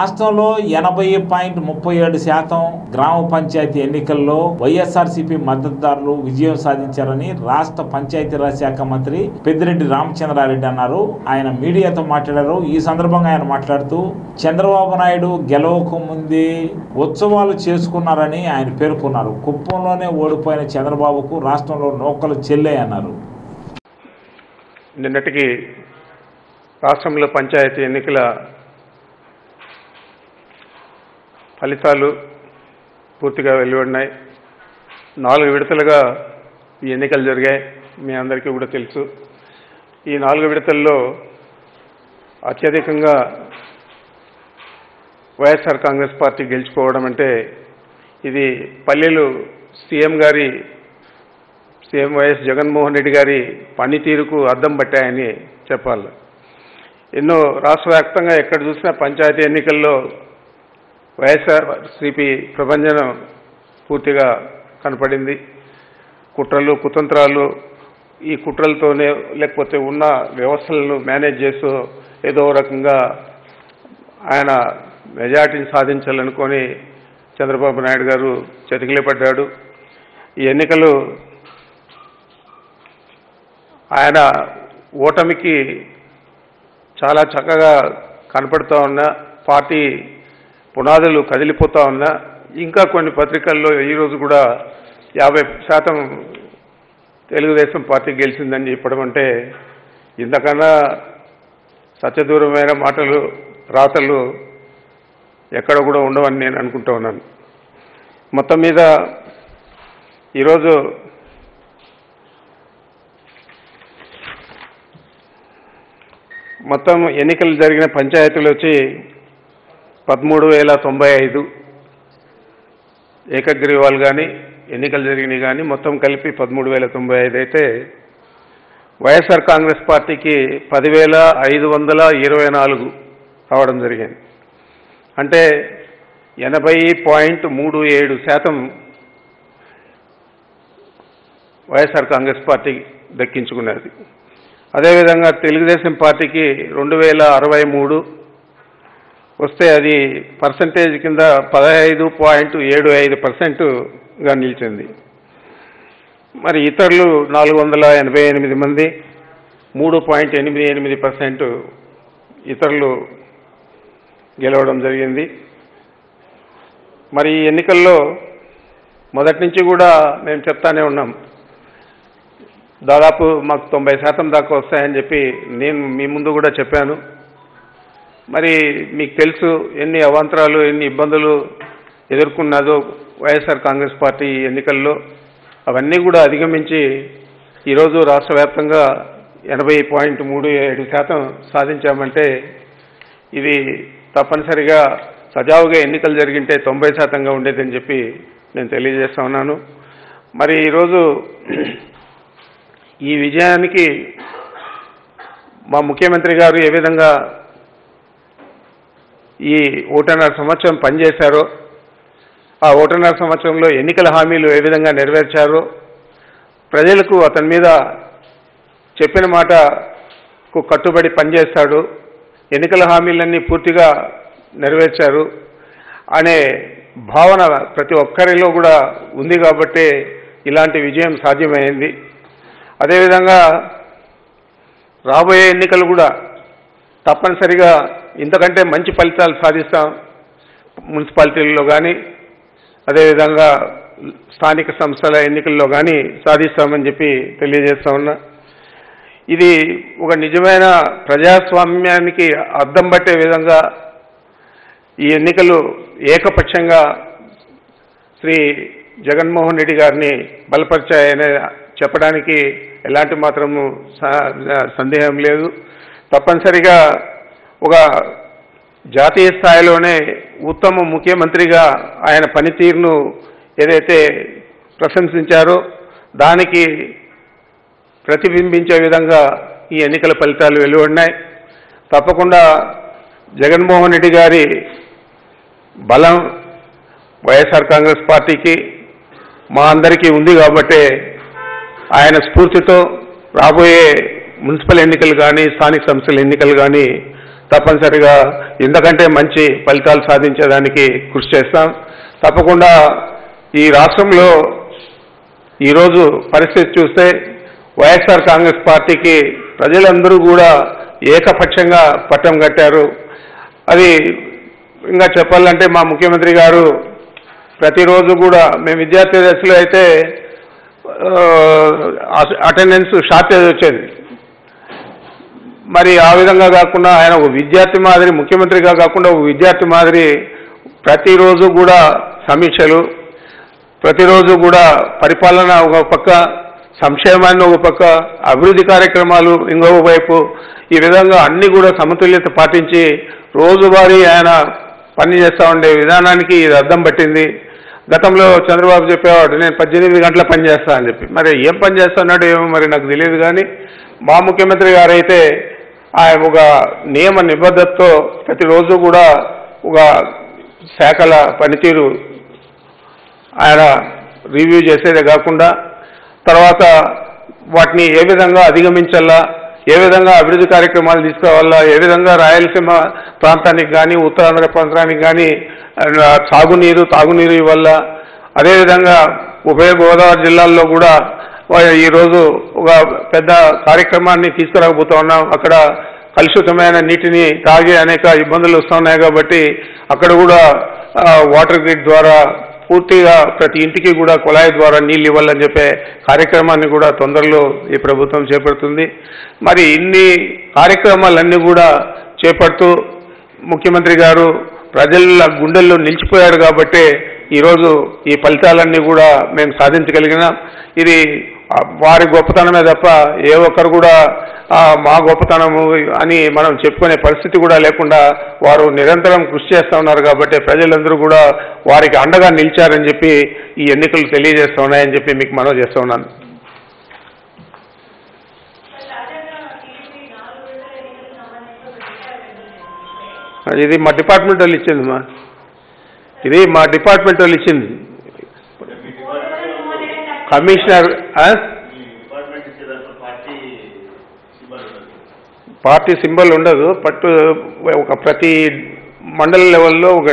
రాష్ట్రంలో ఎనభై పాయింట్ ముప్పై ఏడు శాతం గ్రామ పంచాయతీ ఎన్నికల్లో వైఎస్ఆర్సీపీ మద్దతుదారులు విజయం సాధించారని రాష్ట్ర పంచాయతీరాజ్ శాఖ మంత్రి పెద్దిరెడ్డి రామచంద్రారెడ్డి అన్నారు ఆయన మీడియాతో మాట్లాడారు ఈ సందర్భంగా ఆయన మాట్లాడుతూ చంద్రబాబు నాయుడు గెలవక ముందే ఉత్సవాలు చేసుకున్నారని ఆయన పేర్కొన్నారు కుప్పంలోనే ఓడిపోయిన చంద్రబాబుకు రాష్ట్రంలో నౌకలు చెల్లాయన్నారు నిన్నటికి రాష్ట్రంలో పంచాయతీ ఎన్నికల ఫలితాలు పూర్తిగా వెలువడినాయి నాలుగు విడతలుగా ఈ ఎన్నికలు జరిగాయి మీ అందరికీ కూడా తెలుసు ఈ నాలుగు విడతల్లో అత్యధికంగా వైఎస్ఆర్ కాంగ్రెస్ పార్టీ గెలుచుకోవడం అంటే ఇది పల్లెలు సీఎం గారి సీఎం వైఎస్ జగన్మోహన్ రెడ్డి గారి పనితీరుకు అద్దం పట్టాయని చెప్పాలి ఎన్నో రాష్ట్ర వ్యాప్తంగా ఎక్కడ చూసినా పంచాయతీ ఎన్నికల్లో వైఎస్ఆర్ సిపి ప్రభంజనం పూర్తిగా కనపడింది కుట్రలు కుతంత్రాలు ఈ కుట్రలతోనే లేకపోతే ఉన్న వ్యవస్థలను మేనేజ్ చేస్తూ ఏదో రకంగా ఆయన మెజార్టీని సాధించాలనుకొని చంద్రబాబు నాయుడు గారు చతికిలే పడ్డాడు ఈ ఎన్నికలు ఆయన ఓటమికి చాలా చక్కగా కనపడుతూ ఉన్నా పార్టీ పునాదులు కదిలిపోతూ ఉన్నా ఇంకా కొన్ని పత్రికల్లో ఈరోజు కూడా యాభై శాతం తెలుగుదేశం పార్టీ గెలిచిందని చెప్పడం అంటే ఇంతకన్నా సత్యదూరమైన మాటలు రాతలు ఎక్కడ కూడా ఉండవని నేను అనుకుంటూ ఉన్నాను మొత్తం మీద ఈరోజు మొత్తం ఎన్నికలు జరిగిన పంచాయతీలు వచ్చి పదమూడు వేల తొంభై ఐదు ఏకగ్రీవాలు కానీ ఎన్నికలు జరిగినాయి కానీ మొత్తం కలిపి పదమూడు వేల తొంభై ఐదు అయితే వైఎస్ఆర్ కాంగ్రెస్ పార్టీకి పదివేల ఐదు వందల ఇరవై నాలుగు రావడం జరిగింది అంటే ఎనభై పాయింట్ మూడు ఏడు శాతం వైఎస్ఆర్ కాంగ్రెస్ పార్టీ దక్కించుకున్నది అదేవిధంగా తెలుగుదేశం పార్టీకి రెండు వేల అరవై మూడు వస్తే అది పర్సంటేజ్ కింద పదహైదు పాయింట్ ఏడు ఐదు పర్సెంట్గా నిలిచింది మరి ఇతరులు నాలుగు వందల ఎనభై ఎనిమిది మంది మూడు పాయింట్ ఎనిమిది ఎనిమిది పర్సెంట్ ఇతరులు గెలవడం జరిగింది మరి ఈ ఎన్నికల్లో మొదటి నుంచి కూడా మేము చెప్తానే ఉన్నాం దాదాపు మాకు తొంభై శాతం దాకా వస్తాయని చెప్పి నేను మీ ముందు కూడా చెప్పాను మరి మీకు తెలుసు ఎన్ని అవాంతరాలు ఎన్ని ఇబ్బందులు ఎదుర్కొన్నదో వైఎస్ఆర్ కాంగ్రెస్ పార్టీ ఎన్నికల్లో అవన్నీ కూడా అధిగమించి ఈరోజు రాష్ట్ర వ్యాప్తంగా ఎనభై పాయింట్ మూడు ఏడు శాతం సాధించామంటే ఇది తప్పనిసరిగా సజావుగా ఎన్నికలు జరిగింటే తొంభై శాతంగా ఉండేదని చెప్పి నేను తెలియజేస్తా ఉన్నాను మరి ఈరోజు ఈ విజయానికి మా ముఖ్యమంత్రి గారు ఏ విధంగా ఈ ఒకటిన్నర సంవత్సరం పనిచేశారో ఆ ఒకటిన్నర సంవత్సరంలో ఎన్నికల హామీలు ఏ విధంగా నెరవేర్చారో ప్రజలకు అతని మీద చెప్పిన మాటకు కట్టుబడి పనిచేస్తాడు ఎన్నికల హామీలన్నీ పూర్తిగా నెరవేర్చారు అనే భావన ప్రతి ఒక్కరిలో కూడా ఉంది కాబట్టే ఇలాంటి విజయం సాధ్యమైంది అదేవిధంగా రాబోయే ఎన్నికలు కూడా తప్పనిసరిగా ఇంతకంటే మంచి ఫలితాలు సాధిస్తాం మున్సిపాలిటీల్లో కానీ అదేవిధంగా స్థానిక సంస్థల ఎన్నికల్లో కానీ సాధిస్తామని చెప్పి తెలియజేస్తా ఉన్నా ఇది ఒక నిజమైన ప్రజాస్వామ్యానికి అద్దం పట్టే విధంగా ఈ ఎన్నికలు ఏకపక్షంగా శ్రీ జగన్మోహన్ రెడ్డి గారిని బలపరిచాయని చెప్పడానికి ఎలాంటి మాత్రము స- సందేహం లేదు తప్పనిసరిగా ఒక జాతీయ స్థాయిలోనే ఉత్తమ ముఖ్యమంత్రిగా ఆయన పనితీరును ఏదైతే ప్రశంసించారో దానికి ప్రతిబింబించే విధంగా ఈ ఎన్నికల ఫలితాలు వెలువడినాయి తప్పకుండా జగన్మోహన్ రెడ్డి గారి బలం వైఎస్ఆర్ కాంగ్రెస్ పార్టీకి మా అందరికీ ఉంది కాబట్టే ఆయన స్ఫూర్తితో రాబోయే మున్సిపల్ ఎన్నికలు కానీ స్థానిక సంస్థల ఎన్నికలు కానీ తప్పనిసరిగా ఇంతకంటే మంచి ఫలితాలు సాధించేదానికి కృషి చేస్తాం తప్పకుండా ఈ రాష్ట్రంలో ఈరోజు పరిస్థితి చూస్తే వైఎస్ఆర్ కాంగ్రెస్ పార్టీకి ప్రజలందరూ కూడా ఏకపక్షంగా పట్టం కట్టారు అది ఇంకా చెప్పాలంటే మా ముఖ్యమంత్రి గారు ప్రతిరోజు కూడా మేము విద్యార్థి దశలో అయితే అటెండెన్స్ షార్టేజ్ వచ్చేది మరి ఆ విధంగా కాకుండా ఆయన ఒక విద్యార్థి మాదిరి ముఖ్యమంత్రిగా కాకుండా ఒక విద్యార్థి మాదిరి ప్రతిరోజు కూడా సమీక్షలు ప్రతిరోజు కూడా పరిపాలన ఒక పక్క సంక్షేమాన్ని ఒక పక్క అభివృద్ధి కార్యక్రమాలు ఇంకొక వైపు ఈ విధంగా అన్ని కూడా సమతుల్యత పాటించి రోజువారీ ఆయన పని చేస్తూ ఉండే విధానానికి ఇది అర్థం పట్టింది గతంలో చంద్రబాబు చెప్పేవాడు నేను పద్దెనిమిది గంటల పని చేస్తా అని చెప్పి మరి ఏం పని చేస్తున్నాడో ఏమో మరి నాకు తెలియదు కానీ మా ముఖ్యమంత్రి గారైతే ఆయన ఒక నియమ నిబద్ధతతో ప్రతిరోజు కూడా ఒక శాఖల పనితీరు ఆయన రివ్యూ చేసేదే కాకుండా తర్వాత వాటిని ఏ విధంగా అధిగమించాలా ఏ విధంగా అభివృద్ధి కార్యక్రమాలు తీసుకురావాలా ఏ విధంగా రాయలసీమ ప్రాంతానికి కానీ ఉత్తరాంధ్ర ప్రాంతానికి కానీ ఆ, సాగునీరు తాగునీరు ఇవ్వాలా అదేవిధంగా ఉభయ గోదావరి జిల్లాల్లో కూడా వా- ఈరోజు ఒక పెద్ద కార్యక్రమాన్ని తీసుకురాకపోతా ఉన్నాం అక్కడ కలుషితమైన నీటిని తాగి అనేక ఇబ్బందులు వస్తున్నాయి కాబట్టి అక్కడ కూడా ఆ, వాటర్ గ్రిడ్ ద్వారా పూర్తిగా ప్రతి ఇంటికి కూడా కుళాయి ద్వారా నీళ్ళు ఇవ్వాలని చెప్పే కార్యక్రమాన్ని కూడా తొందరలో ఈ ప్రభుత్వం చేపడుతుంది మరి ఇన్ని కార్యక్రమాలన్నీ కూడా చేపడుతూ ముఖ్యమంత్రి గారు ప్రజల గుండెల్లో నిలిచిపోయారు కాబట్టే ఈరోజు ఈ ఫలితాలన్నీ కూడా మేము సాధించగలిగినాం ఇది ఆ, వారి గొప్పతనమే తప్ప ఏ ఒక్కరు కూడా ఆ, మా గొప్పతనము అని మనం చెప్పుకునే పరిస్థితి కూడా లేకుండా వారు నిరంతరం కృషి చేస్తూ ఉన్నారు కాబట్టి ప్రజలందరూ కూడా వారికి అండగా నిలిచారని చెప్పి ఈ ఎన్నికలు తెలియజేస్తూ ఉన్నాయని చెప్పి మీకు మనవి చేస్తూ ఉన్నాను ఇది మా డిపార్ట్మెంట్ వాళ్ళు ఇచ్చింది మా ఇది మా డిపార్ట్మెంట్ వాళ్ళు ఇచ్చింది కమిషనర్ ఆ? డిపార్ట్మెంట్ ఇచ్చేదాంట్లో పార్టీ సింబల్ ఉండదు పార్టీ సింబల్ ఉండదు బట్ ఒక ప్రతి మండల లెవెల్లో ఒక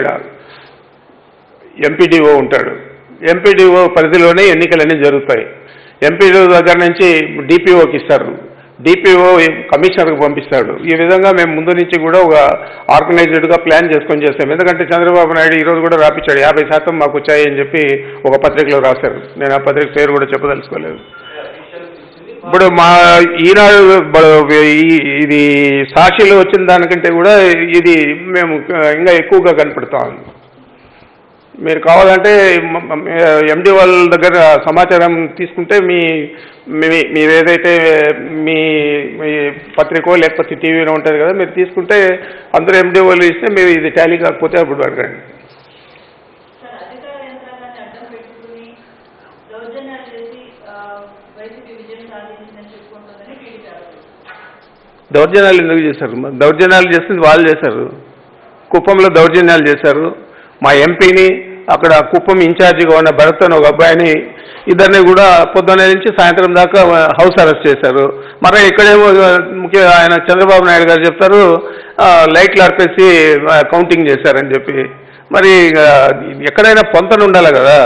ఎంపీడీఓ ఉంటాడు ఎంపీడీఓ పరిధిలోనే ఎన్నికలన్నీ జరుగుతాయి ఎంపీడీఓ దగ్గర నుంచి డిపిఓకి ఇస్తారు డిపిఓ కమిషనర్కి పంపిస్తాడు ఈ విధంగా మేము ముందు నుంచి కూడా ఒక ఆర్గనైజ్డ్గా ప్లాన్ చేసుకొని చేస్తాం ఎందుకంటే చంద్రబాబు నాయుడు ఈరోజు కూడా రాపించాడు యాభై శాతం మాకు వచ్చాయి అని చెప్పి ఒక పత్రికలో రాశారు నేను ఆ పత్రిక పేరు కూడా చెప్పదలుచుకోలేదు ఇప్పుడు మా ఈనాడు బ- ఈ- ఇది సాక్షిలో వచ్చిన దానికంటే కూడా ఇది మేము ఇంకా ఎక్కువగా కనపడతాం మీరు కావాలంటే ఎండి వాళ్ళ దగ్గర సమాచారం తీసుకుంటే మీ మీ- మీరు ఏదైతే మీ మీ పత్రికో లేకపోతే టీవీలో ఉంటుంది కదా మీరు తీసుకుంటే అందరూ ఎండి వాళ్ళు ఇస్తే మీరు ఇది టాలీ కాకపోతే అప్పుడు అడగండి సార్ అధికార యంత్రాంగాన్ని అడ్డం పెట్టుకుని దౌర్జన్యాలు చేసి ఆ, వైసీపీ విజయం సాధించిందని చెప్పుకుంటుందని టీడీపీ ఆరోపిస్తుంది దౌర్జన్యాలు ఎందుకు చేశారు మరి దౌర్జన్యాలు చేసింది వాళ్ళు చేశారు కుప్పంలో దౌర్జన్యాలు చేశారు మా ఎంపీని అక్కడ కుప్పం ఇన్ఛార్జిగా ఉన్న భరత్ అని ఒక అబ్బాయిని ఇద్దరిని కూడా పొద్దున్న నుంచి సాయంత్రం దాకా హౌస్ అరెస్ట్ చేశారు మరి ఇక్కడేమో ముఖ్య ఆయన చంద్రబాబు నాయుడు గారు చెప్తారు ఆ, లైట్లు ఆర్పేసి ఆ, కౌంటింగ్ చేశారని చెప్పి మరి ఆ, ఎక్కడైనా పొంతన ఉండాలి కదా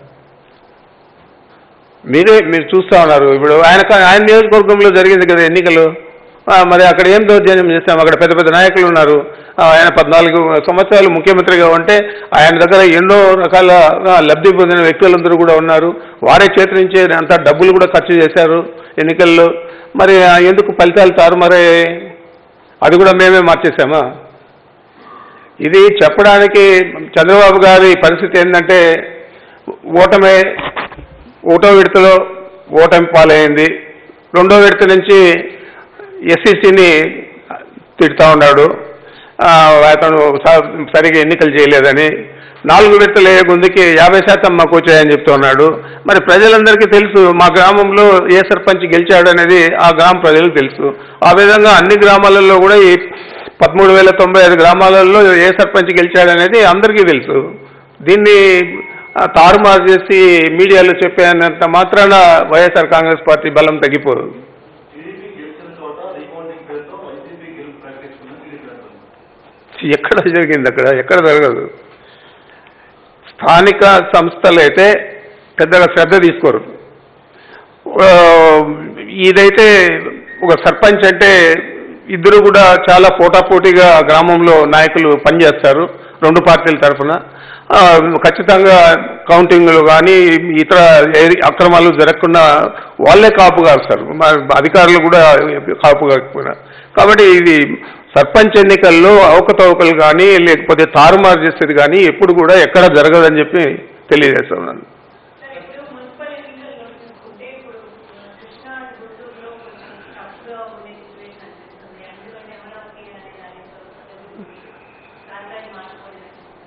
మీరే మీరు చూస్తా ఉన్నారు ఇప్పుడు ఆయన ఆయన నియోజకవర్గంలో జరిగింది కదా ఎన్నికలు ఆ, మరి అక్కడ ఏం దౌర్జన్యం చేస్తాం అక్కడ పెద్ద పెద్ద నాయకులు ఉన్నారు ఆ, ఆయన పద్నాలుగు సంవత్సరాలు ముఖ్యమంత్రిగా ఉంటే ఆయన దగ్గర ఎన్నో రకాల ఆ, లబ్ధి పొందిన వ్యక్తులందరూ కూడా ఉన్నారు వారే చేతి నుంచే అంత డబ్బులు కూడా ఖర్చు చేశారు ఎన్నికల్లో మరి ఆ, ఎందుకు ఫలితాలు తారుమారే అది కూడా మేమే మార్చేసామా ఇది చెప్పడానికి చంద్రబాబు గారి పరిస్థితి ఏంటంటే ఓటమే ఒకటో విడతలో ఓటమి పాలైంది రెండో విడత నుంచి ఎస్సీసీని తిడుతూ ఉన్నాడు ఆ, అతను స- సరిగా ఎన్నికలు చేయలేదని నాలుగు విడతలు ఏ గుందుకి యాభై శాతం మాకు వచ్చాయని చెప్తూ ఉన్నాడు మరి ప్రజలందరికీ తెలుసు మా గ్రామంలో ఏ సర్పంచ్ గెలిచాడు అనేది ఆ గ్రామ ప్రజలకు తెలుసు ఆ విధంగా అన్ని గ్రామాలలో కూడా ఈ పదమూడు వేల తొంభై ఐదు గ్రామాలలో ఏ సర్పంచ్ గెలిచాడనేది అందరికీ తెలుసు దీన్ని ఆ, తారుమారు చేసి మీడియాలో చెప్పేంత మాత్రాన వైఎస్ఆర్ కాంగ్రెస్ పార్టీ బలం తగ్గిపోదు టీడీపీ గెలిచిన చోట రీకౌంటింగ్ పేరుతో వైసీపీ గెలుపు ప్రకటిస్తుందని టీడీపీ అంటుంది ఎక్కడ జరిగింది అక్కడ ఎక్కడ జరగదు స్థానిక సంస్థలు అయితే పెద్దగా శ్రద్ధ తీసుకోరు ఆ, ఇదైతే ఒక సర్పంచ్ అంటే ఇద్దరు కూడా చాలా పోటాపోటీగా గ్రామంలో నాయకులు పనిచేస్తారు రెండు పార్టీల తరఫున ఆ, ఖచ్చితంగా కౌంటింగ్లు కానీ ఇతర ఏ- అక్రమాలు జరగకుండా వాళ్ళే కాపు కాస్తారు మా అధికారులు కూడా కాపు కాకపోయినా కాబట్టి ఇది సర్పంచ్ ఎన్నికల్లో అవకతవకలు కానీ లేకపోతే తారుమారు చేసేది కానీ ఎప్పుడు కూడా ఎక్కడ జరగదని చెప్పి తెలియజేస్తున్నాను సార్ ఇప్పుడు మున్సిపల్ ఎన్నికల్లో చూసుకుంటే ఇప్పుడు కృష్ణా గుంటూరులో కొంచెం టఫ్గా ఉండే సిచ్యువేషన్ అనిపిస్తుంది ఎందుకంటే అమరావతి అనే దానితో ప్రాంతాన్ని మార్చుకోలేదు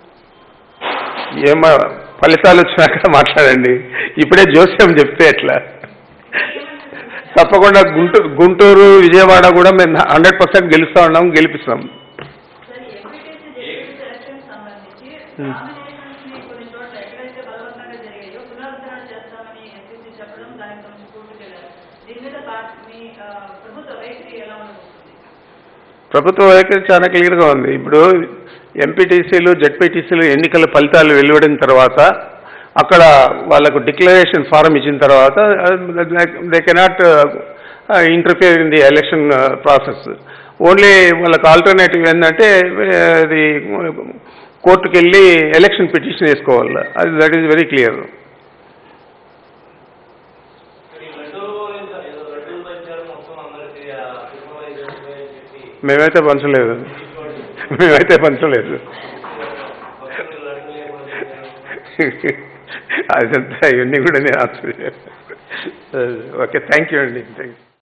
ఏమో ఫలితాలు వచ్చినాక మాట్లాడండి ఇప్పుడే జోస్యం చెప్తే ఎట్లా తప్పకుండా గుంటూరు గుంటూరు విజయవాడ కూడా మేము హండ్రెడ్ పర్సెంట్ గెలుస్తా ఉన్నాం గెలిపిస్తాం సార్ ఎంపీటీసీ జడ్పీ సెలక్షన్ సంబంధించి నామినేషన్స్ ని కొన్ని చోట్ల ఎక్కడైతే బలవంతంగా జరిగాయో పునరుద్ధరణ చేస్తామని ఎస్సీసీ చెప్పడం దానికి కొంచెం పూర్తికెళ్ళారు దీని మీద పార్టీ మీ ఆ, ప్రభుత్వ వైఖరి ఎలా ఉండబోతుంది ప్రభుత్వ వైఖరి చాలా క్లియర్గా ఉంది ఇప్పుడు ఎంపీటీసీలు జెడ్పీటీసీలు ఎన్నికల ఫలితాలు వెలువడిన తర్వాత అక్కడ వాళ్ళకు డిక్లరేషన్ ఫారం ఇచ్చిన తర్వాత they cannot interfere in the election process only వాళ్ళకి ఆల్టర్నేటివ్ ఏంటంటే అది కోర్టుకు వెళ్ళి ఎలక్షన్ పిటిషన్ వేసుకోవాలి అది దట్ ఈస్ వెరీ క్లియర్ మేమైతే పంచలేదు మేమైతే పంచలేదు అదంతా ఇవన్నీ కూడా నేను ఆన్సర్ ఓకే థ్యాంక్ యూ అండి థ్యాంక్ యూ